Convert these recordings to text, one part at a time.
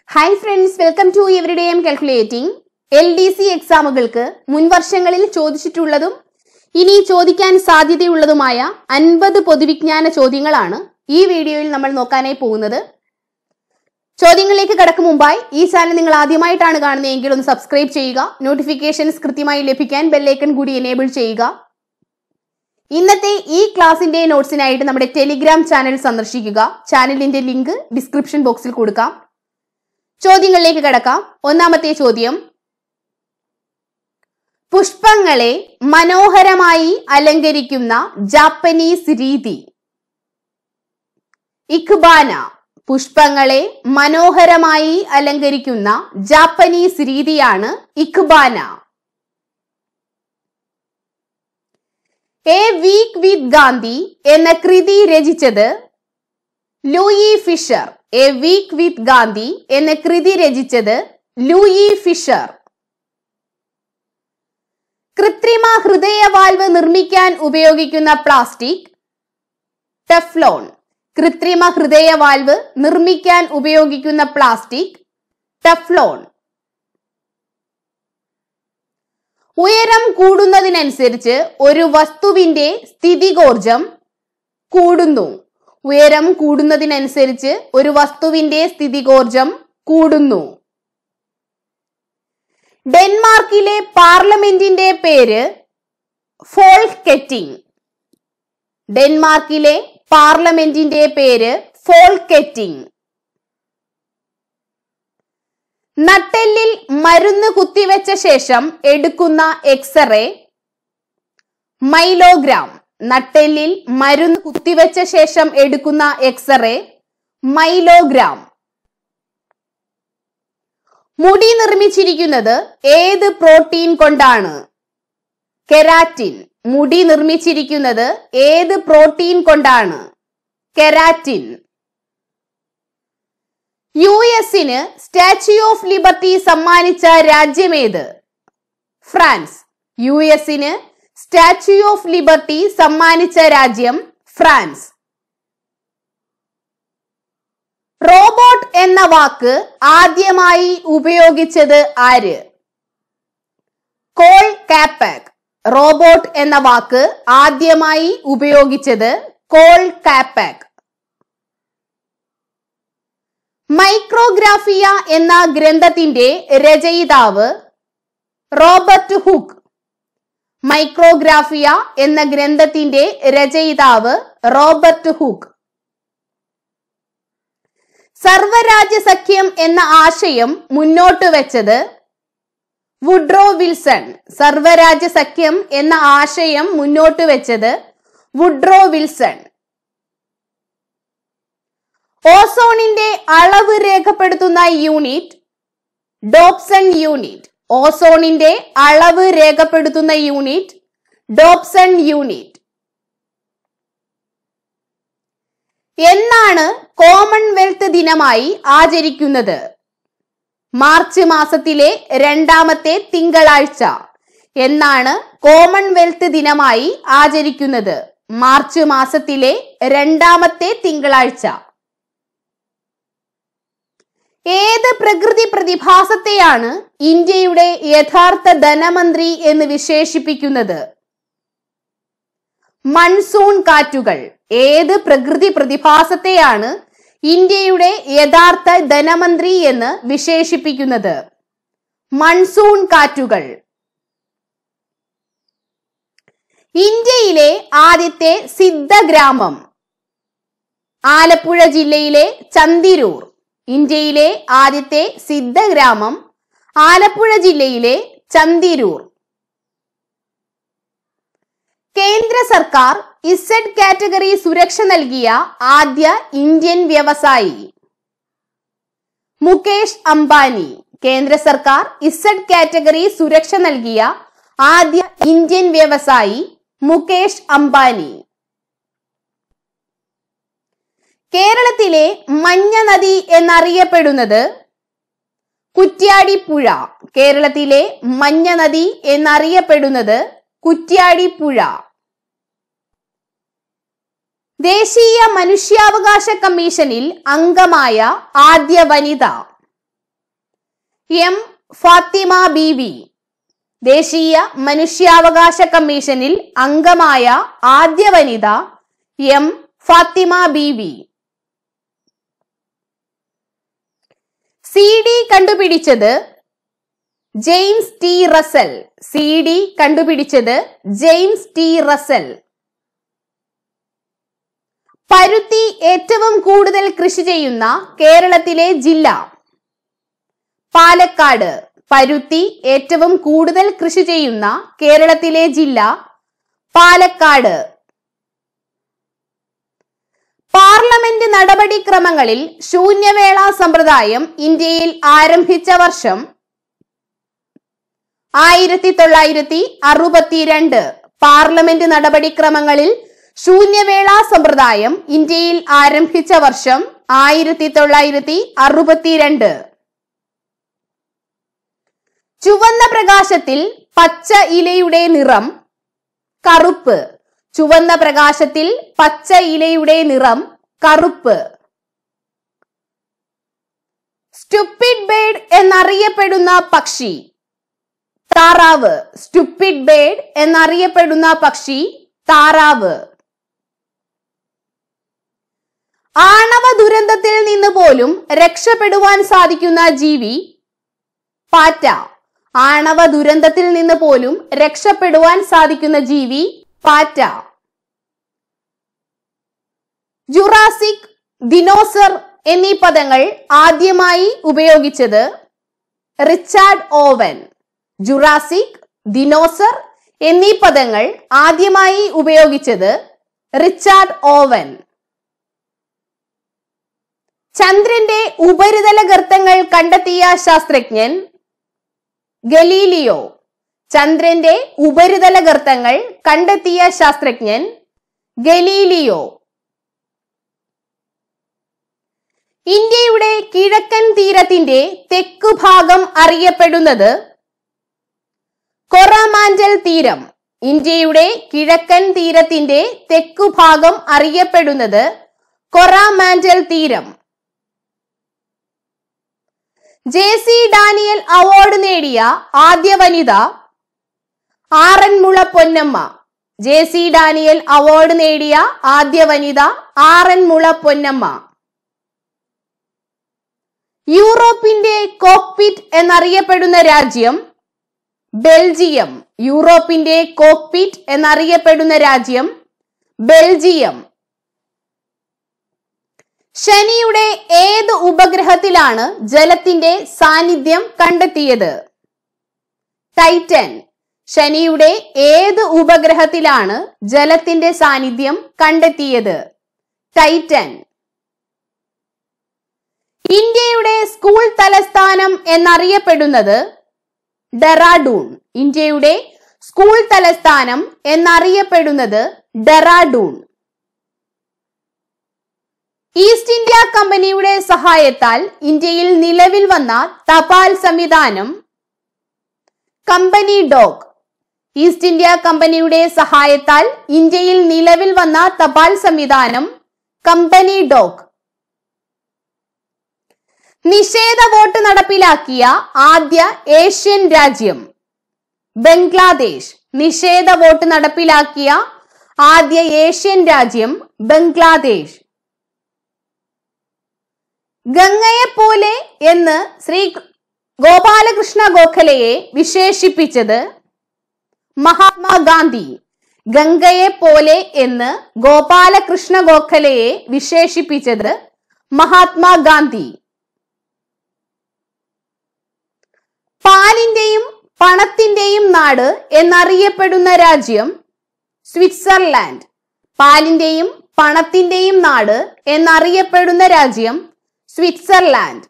hi friends welcome to everyday M calculating L D C എക്സാമുകൾക്ക് മുൻവർഷങ്ങളിൽ ചോദിച്ചിട്ടുള്ളതും ഇനി ചോദിക്കാൻ സാധ്യതയുള്ളതുമായ അൻപത് പൊതുവിജ്ഞാന ചോദ്യങ്ങളാണ് ഈ വീഡിയോയിൽ നമ്മൾ നോക്കാനായി പോകുന്നത് ചോദ്യങ്ങളിലേക്ക് കടക്കും മുമ്പായി ഈ ചാനൽ നിങ്ങൾ ആദ്യമായിട്ടാണ് കാണുന്നതെങ്കിൽ ഒന്ന് സബ്സ്ക്രൈബ് ചെയ്യുക നോട്ടിഫിക്കേഷൻസ് കൃത്യമായി ലഭിക്കാൻ ബെല്ലൈക്കൺ കൂടി എനേബിൾ ചെയ്യുക ഇന്നത്തെ ഈ ക്ലാസിന്റെ നോട്ട്സിനായിട്ട് നമ്മുടെ ടെലിഗ്രാം ചാനൽ സന്ദർശിക്കുക ചാനലിന്റെ ലിങ്ക് ഡിസ്ക്രിപ്ഷൻ ബോക്സിൽ കൊടുക്കാം ചോദ്യങ്ങളിലേക്ക് കടക്കാം ഒന്നാമത്തെ ചോദ്യം പുഷ്പങ്ങളെ മനോഹരമായി അലങ്കരിക്കുന്ന ജാപ്പനീസ് രീതി ഇഖ്ബാന പുഷ്പങ്ങളെ മനോഹരമായി അലങ്കരിക്കുന്ന ജാപ്പനീസ് രീതിയാണ് ikebana a week with Gandhi എന്ന കൃതി രചിച്ചത് Louis Fischer a week with Gandhi എന്ന കൃതി രചിച്ചത് ലൂയി ഫിഷർ കൃത്രിമ ഹൃദയവാൽവ് നിർമ്മിക്കാൻ ഉപയോഗിക്കുന്ന പ്ലാസ്റ്റിക് ടെഫ്ലോൺ കൃത്രിമ ഹൃദയവാൽവ് നിർമ്മിക്കാൻ ഉപയോഗിക്കുന്ന പ്ലാസ്റ്റിക് ടെഫ്ലോൺ ഉയരം കൂടുന്നതിനനുസരിച്ച് ഒരു വസ്തുവിന്റെ സ്ഥിതികോർജം കൂടുന്നു ഉയരം കൂടുന്നതിനനുസരിച്ച് ഒരു വസ്തുവിന്റെ സ്ഥിതികോർജം കൂടുന്നു ഡെൻമാർക്കിലെ പാർലമെന്റിന്റെ പേര് ഫോൾകെറ്റിംഗ് ഡെൻമാർക്കിലെ പാർലമെന്റിന്റെ പേര് ഫോൾകെറ്റിംഗ് നട്ടെല്ലിൽ മരുന്ന് കുത്തിവെച്ച ശേഷം എടുക്കുന്ന എക്സ്റേ മൈലോഗ്രാം നട്ടെല്ലിൽ മരുന്ന് കുത്തിവെച്ച ശേഷം എടുക്കുന്ന എക്സ്റേ മൈലോഗ്രാം മുടി നിർമ്മിച്ചിരിക്കുന്നത് ഏത് പ്രോട്ടീൻ കൊണ്ടാണ് കെരാറ്റിൻ മുടി നിർമ്മിച്ചിരിക്കുന്നത് ഏത് പ്രോട്ടീൻ കൊണ്ടാണ് കെരാറ്റിൻ യു എസിന് സ്റ്റാച്യു ഓഫ് ലിബർട്ടി സമ്മാനിച്ച രാജ്യമേത് ഫ്രാൻസ് യു എസിന് സ്റ്റാച്യു ഓഫ് ലിബർട്ടി സമ്മാനിച്ച രാജ്യം ഫ്രാൻസ് റോബോട്ട് എന്ന വാക്ക് ആദ്യമായി ഉപയോഗിച്ചത് ആര് കോൾ കാപ്പാക് റോബോട്ട് എന്ന വാക്ക് ആദ്യമായി ഉപയോഗിച്ചത് കോൾ കാപ്പാക് മൈക്രോഗ്രാഫിയ എന്ന ഗ്രന്ഥത്തിന്റെ രചയിതാവ് റോബർട്ട് ഹുക്ക് മൈക്രോഗ്രാഫിയ എന്ന ഗ്രന്ഥത്തിന്റെ രചയിതാവ് റോബർട്ട് ഹുക്ക് സർവരാജ്യ സഖ്യം എന്ന ആശയം മുന്നോട്ട് വെച്ചത് വുഡ്രോ വിൽസൺ സർവരാജ്യ സഖ്യം എന്ന ആശയം മുന്നോട്ട് വെച്ചത് വുഡ്രോ വിൽസൺ ഓസോണിന്റെ അളവ് രേഖപ്പെടുത്തുന്ന യൂണിറ്റ് ഡോപ്സൺ യൂണിറ്റ് ഓസോണിന്റെ അളവ് രേഖപ്പെടുത്തുന്ന യൂണിറ്റ് ഡോപ്സൺ യൂണിറ്റ് എന്നാണ് കോമൺവെൽത്ത് ദിനമായി ആചരിക്കുന്നത് മാർച്ച് മാസത്തിലെ രണ്ടാമത്തെ തിങ്കളാഴ്ച എന്നാണ് കോമൺവെൽത്ത് ദിനമായി ആചരിക്കുന്നത് മാർച്ച് മാസത്തിലെ രണ്ടാമത്തെ തിങ്കളാഴ്ച ഏത് പ്രകൃതി പ്രതിഭാസത്തെയാണ് ഇന്ത്യയുടെ യഥാർത്ഥ ധനമന്ത്രി എന്ന് വിശേഷിപ്പിക്കുന്നത് മൺസൂൺ കാറ്റുകൾ ഏത് പ്രകൃതി പ്രതിഭാസത്തെയാണ് ഇന്ത്യയുടെ യഥാർത്ഥ ധനമന്ത്രി എന്ന് വിശേഷിപ്പിക്കുന്നത് മൺസൂൺ കാറ്റുകൾ ഇന്ത്യയിലെ ആദ്യത്തെ സിദ്ധഗ്രാമം ആലപ്പുഴ ജില്ലയിലെ ചന്തിരൂർ ഇന്ത്യയിലെ ആദ്യത്തെ സിദ്ധഗ്രാമം ആലപ്പുഴ ജില്ലയിലെ ചന്തിരൂർ കേന്ദ്ര സർക്കാർ ഇസഡ് കാറ്റഗറി സുരക്ഷ നൽകിയ ആദ്യ ഇന്ത്യൻ വ്യവസായി മുകേഷ് അംബാനി കേന്ദ്ര സർക്കാർ ഇസഡ് കാറ്റഗറി സുരക്ഷ നൽകിയ ആദ്യ ഇന്ത്യൻ വ്യവസായി മുകേഷ് അംബാനി കേരളത്തിലെ മഞ്ഞ നദി എന്നറിയപ്പെടുന്നത് കുറ്റ്യാടിപ്പുഴ കേരളത്തിലെ മഞ്ഞ നദി എന്നറിയപ്പെടുന്നത് കുറ്റ്യാടിപ്പുഴ ദേശീയ മനുഷ്യാവകാശ കമ്മീഷനിൽ അംഗമായ ആദ്യ വനിത എം ഫാത്തിമ ബീവി ദേശീയ മനുഷ്യാവകാശ കമ്മീഷനിൽ അംഗമായ ആദ്യ വനിത M Fathima Beevi C D കണ്ടുപിടിച്ചത് James T Russell C D കണ്ടുപിടിച്ചത് ജെയിംസ് ടി റസൽ പരുത്തി ഏറ്റവും കൂടുതൽ കൃഷി ചെയ്യുന്ന കേരളത്തിലെ ജില്ല പാലക്കാട് പരുത്തി ഏറ്റവും കൂടുതൽ കൃഷി ചെയ്യുന്ന കേരളത്തിലെ ജില്ല പാലക്കാട് പാർലമെന്റ് നടപടിക്രമങ്ങളിൽ ശൂന്യവേള സമ്പ്രദായം ഇന്ത്യയിൽ ആരംഭിച്ച വർഷം ആയിരത്തി തൊള്ളായിരത്തി അറുപത്തിരണ്ട് പാർലമെന്റ് നടപടിക്രമങ്ങളിൽ ശൂന്യവേള സമ്പ്രദായം ഇന്ത്യയിൽ ആരംഭിച്ച വർഷം ആയിരത്തി തൊള്ളായിരത്തി അറുപത്തിരണ്ട് ചുവന്ന പ്രകാശത്തിൽ പച്ച ഇലയുടെ നിറം കറുപ്പ് ചുവന്ന പ്രകാശത്തിൽ പച്ച ഇലയുടെ നിറം കറുപ്പ് സ്റ്റുപ്പിഡ് ബേഡ് എന്നറിയപ്പെടുന്ന പക്ഷി താറാവ് സ്റ്റുപ്പിഡ് ബേഡ് എന്നറിയപ്പെടുന്ന പക്ഷി താറാവ് ആണവ ദുരന്തത്തിൽ നിന്ന് പോലും രക്ഷപ്പെടുവാൻ സാധിക്കുന്ന ജീവി പാറ്റ ആണവ ദുരന്തത്തിൽ നിന്ന് പോലും രക്ഷപ്പെടുവാൻ സാധിക്കുന്ന ജീവി പാറ്റ ജുറാസിക് ദിനോസർ എന്നീ പദങ്ങൾ ആദ്യമായി ഉപയോഗിച്ചത് റിച്ചാർഡ് ഓവൻ ജുറാസിക് ദിനോസർ എന്നീ പദങ്ങൾ ആദ്യമായി ഉപയോഗിച്ചത് റിച്ചാർഡ് ഓവൻ ചന്ദ്രന്റെ ഉപരിതല ഗർത്തങ്ങൾ കണ്ടെത്തിയ ശാസ്ത്രജ്ഞൻ ഗലീലിയോ ചന്ദ്രന്റെ ഉപരിതല ഗർത്തങ്ങൾ കണ്ടെത്തിയ ശാസ്ത്രജ്ഞൻ ഗലീലിയോ ഇന്ത്യയുടെ കിഴക്കൻ തീരത്തിന്റെ തെക്കു ഭാഗം അറിയപ്പെടുന്നത് കൊറാമാൻഡൽ തീരം ഇന്ത്യയുടെ കിഴക്കൻ തീരത്തിന്റെ തെക്കു ഭാഗം അറിയപ്പെടുന്നത് കൊറാമാൻഡൽ തീരം ജെ സി ഡാനിയൽ അവാർഡ് നേടിയ ആദ്യ വനിത Aranmula Ponnamma J C Daniel award നേടിയ ആദ്യ വനിത ആറന്മുള പൊന്നമ്മ യൂറോപ്പിന്റെ കോക്പിറ്റ് എന്നറിയപ്പെടുന്ന രാജ്യം ബെൽജിയം യൂറോപ്പിന്റെ കോക്പിറ്റ് എന്നറിയപ്പെടുന്ന രാജ്യം ബെൽജിയം ശനിയുടെ ഏത് ഉപഗ്രഹത്തിലാണ് ജലത്തിന്റെ സാന്നിധ്യം കണ്ടെത്തിയത് ടൈറ്റൻ ശനിയുടെ ഏത് ഉപഗ്രഹത്തിലാണ് ജലത്തിന്റെ സാന്നിധ്യം കണ്ടെത്തിയത് ടൈറ്റൻ ഇന്ത്യയുടെ സ്കൂൾ തലസ്ഥാനം എന്നറിയപ്പെടുന്നത് ഡെറാഡൂൺ ഇന്ത്യയുടെ സ്കൂൾ തലസ്ഥാനം എന്നറിയപ്പെടുന്നത് ഡെറാഡൂൺ ഈസ്റ്റ് ഇന്ത്യ കമ്പനിയുടെ സഹായത്താൽ ഇന്ത്യയിൽ നിലവിൽ വന്ന തപാൽ സംവിധാനം കമ്പനി ഡോഗ് ഈസ്റ്റ് ഇന്ത്യ കമ്പനിയുടെ സഹായത്താൽ ഇന്ത്യയിൽ നിലവിൽ വന്ന തപാൽ സംവിധാനം കമ്പനി ഡോഗ് നിഷേധ വോട്ട് നടപ്പിലാക്കിയ ആദ്യ ഏഷ്യൻ രാജ്യം ബംഗ്ലാദേശ് നിഷേധ വോട്ട് നടപ്പിലാക്കിയ ആദ്യ ഏഷ്യൻ രാജ്യം ബംഗ്ലാദേശ് ഗംഗയെപ്പോലെ എന്ന് ശ്രീ ഗോപാലകൃഷ്ണ ഗോഖലെയെ വിശേഷിപ്പിച്ചത് മഹാത്മാഗാന്ധി ഗംഗയെ പോലെ എന്ന് ഗോപാലകൃഷ്ണ ഗോഖലെയെ വിശേഷിപ്പിച്ചത് മഹാത്മാഗാന്ധി പാലിന്റെയും പണത്തിന്റെയും നാട് എന്നറിയപ്പെടുന്ന രാജ്യം സ്വിറ്റ്സർലാൻഡ് പാലിന്റെയും പണത്തിന്റെയും നാട് എന്നറിയപ്പെടുന്ന രാജ്യം സ്വിറ്റ്സർലാൻഡ്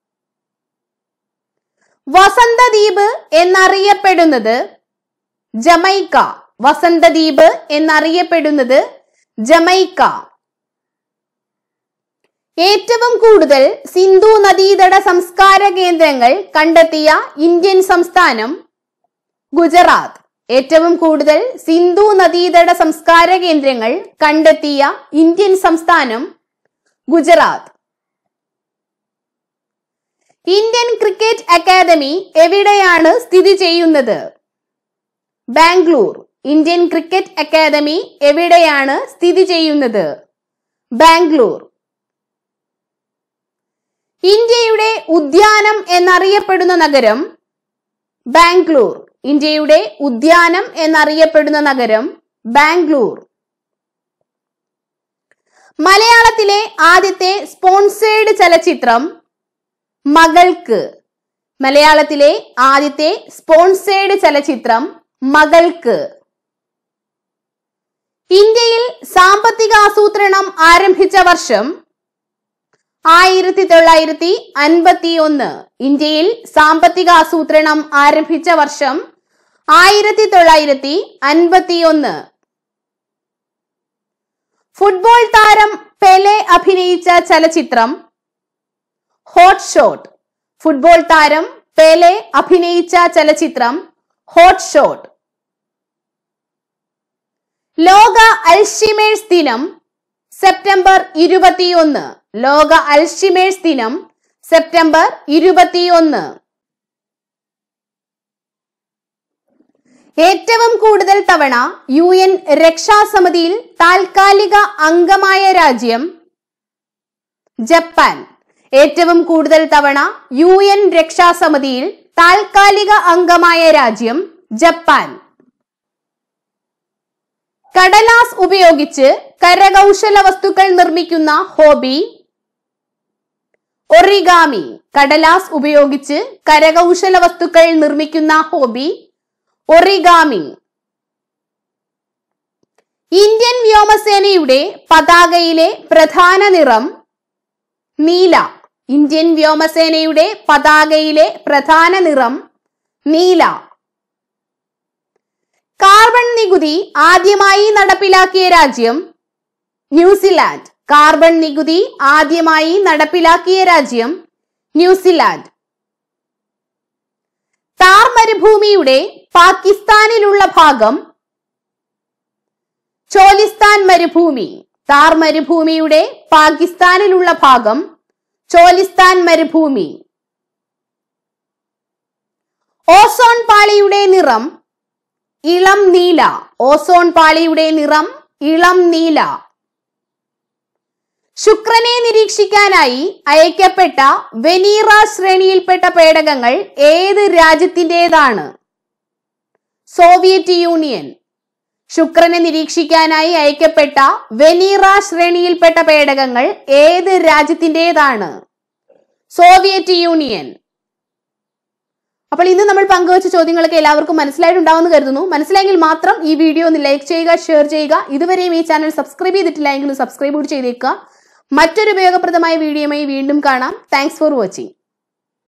വസന്തദ്വീപ് എന്നറിയപ്പെടുന്നത് ജമൈക്ക വസന്തദ്വീപ് എന്നറിയപ്പെടുന്നത് ജമൈക്ക ഏറ്റവും കൂടുതൽ സിന്ധു നദീതട സംസ്കാര കേന്ദ്രങ്ങൾ കണ്ടെത്തിയ ഇന്ത്യൻ സംസ്ഥാനം ഗുജറാത്ത് ഏറ്റവും കൂടുതൽ സിന്ധു നദീതട സംസ്കാര കേന്ദ്രങ്ങൾ കണ്ടെത്തിയ ഇന്ത്യൻ സംസ്ഥാനം ഗുജറാത്ത് ഇന്ത്യൻ ക്രിക്കറ്റ് അക്കാദമി എവിടെയാണ് സ്ഥിതി ചെയ്യുന്നത് ബാംഗ്ലൂർ ഇന്ത്യൻ ക്രിക്കറ്റ് അക്കാദമി എവിടെയാണ് സ്ഥിതി ചെയ്യുന്നത് ബാംഗ്ലൂർ ഇന്ത്യയുടെ ഉദ്യാനം എന്നറിയപ്പെടുന്ന നഗരം ബാംഗ്ലൂർ ഇന്ത്യയുടെ ഉദ്യാനം എന്നറിയപ്പെടുന്ന നഗരം ബാംഗ്ലൂർ മലയാളത്തിലെ ആദ്യത്തെ സ്പോൺസേഡ് ചലച്ചിത്രം മകൾക്ക് മലയാളത്തിലെ ആദ്യത്തെ സ്പോൺസേഡ് ചലച്ചിത്രം മകൾക്ക് ഇന്ത്യയിൽ സാമ്പത്തിക ആസൂത്രണം ആരംഭിച്ച വർഷം ആയിരത്തി തൊള്ളായിരത്തി അൻപത്തി ഒന്ന് ഇന്ത്യയിൽ സാമ്പത്തിക ആസൂത്രണം ആരംഭിച്ച വർഷം ആയിരത്തി തൊള്ളായിരത്തി അൻപത്തി ഒന്ന് ഫുട്ബോൾ താരം പെലെ അഭിനയിച്ച ചലച്ചിത്രം ഹോട്ട് ഷോട്ട് ഫുട്ബോൾ താരം പെലെ അഭിനയിച്ച ചലച്ചിത്രം ഹോട്ട് ഷോട്ട് ലോക അൽഷിമേഴ്സ് ദിനം സെപ്റ്റംബർ ഇരുപത്തിയൊന്ന് ലോക അൽഷിമേഴ്സ് ദിനം സെപ്റ്റംബർ ഇരുപത്തിയൊന്ന് ഏറ്റവും കൂടുതൽ തവണ യു എൻ രക്ഷാസമിതിയിൽ താൽക്കാലിക അംഗമായ രാജ്യം ജപ്പാൻ ഏറ്റവും കൂടുതൽ തവണ യു എൻ രക്ഷാസമിതിയിൽ താൽക്കാലിക അംഗമായ രാജ്യം ജപ്പാൻ കടലാസ് ഉപയോഗിച്ച് കരകൗശല വസ്തുക്കൾ നിർമ്മിക്കുന്ന ഹോബി ഒറിഗാമി കടലാസ് ഉപയോഗിച്ച് കരകൗശല വസ്തുക്കൾ നിർമ്മിക്കുന്ന ഹോബി ഒറിഗാമി ഇന്ത്യൻ വ്യോമസേനയുടെ പതാകയിലെ പ്രധാന നിറം നീല ഇന്ത്യൻ വ്യോമസേനയുടെ പതാകയിലെ പ്രധാന നിറം നീല കാർബൺ നികുതി ആദ്യമായി നടപ്പിലാക്കിയ രാജ്യം ന്യൂസിലാൻഡ് കാർബൺ നികുതി ആദ്യമായി നടപ്പിലാക്കിയ രാജ്യം ന്യൂസിലാൻഡ് താർ മരുഭൂമിയുടെ പാകിസ്ഥാനിലുള്ള ഭാഗം ചോലിസ്ഥാൻ മരുഭൂമി താർ മരുഭൂമിയുടെ പാകിസ്ഥാനിലുള്ള ഭാഗം ചോലിസ്ഥാൻ മരുഭൂമി ഓസോൺ പാളിയുടെ നിറം ഇളം നീല ഓസോൺ പാളിയുടെ നിറം ഇളം നീല ശുക്രനെ നിരീക്ഷിക്കാനായി അയക്കപ്പെട്ട വെനീറ ശ്രേണിയിൽപ്പെട്ട പേടകങ്ങൾ ഏത് രാജ്യത്തിൻ്റെതാണ് സോവിയറ്റ് യൂണിയൻ ശുക്രനെ നിരീക്ഷിക്കാനായി അയക്കപ്പെട്ട വെനീറ ശ്രേണിയിൽപ്പെട്ട പേടകങ്ങൾ ഏത് രാജ്യത്തിൻ്റെതാണ് സോവിയറ്റ് യൂണിയൻ അപ്പോൾ ഇന്ന് നമ്മൾ പങ്കുവച്ച ചോദ്യങ്ങളൊക്കെ എല്ലാവർക്കും മനസ്സിലായിട്ടുണ്ടാവുമെന്ന് കരുതുന്നു മനസ്സിലായെങ്കിൽ മാത്രം ഈ വീഡിയോ ഒന്ന് ലൈക്ക് ചെയ്യുക ഷെയർ ചെയ്യുക ഇതുവരെയും ഈ ചാനൽ സബ്സ്ക്രൈബ് ചെയ്തിട്ടില്ല എങ്കിൽ സബ്സ്ക്രൈബ് കൂടി ചെയ്തേക്കുക മറ്റൊരു ഉപയോഗപ്രദമായ വീഡിയോയുമായി വീണ്ടും കാണാം താങ്ക്സ് ഫോർ വാച്ചിങ്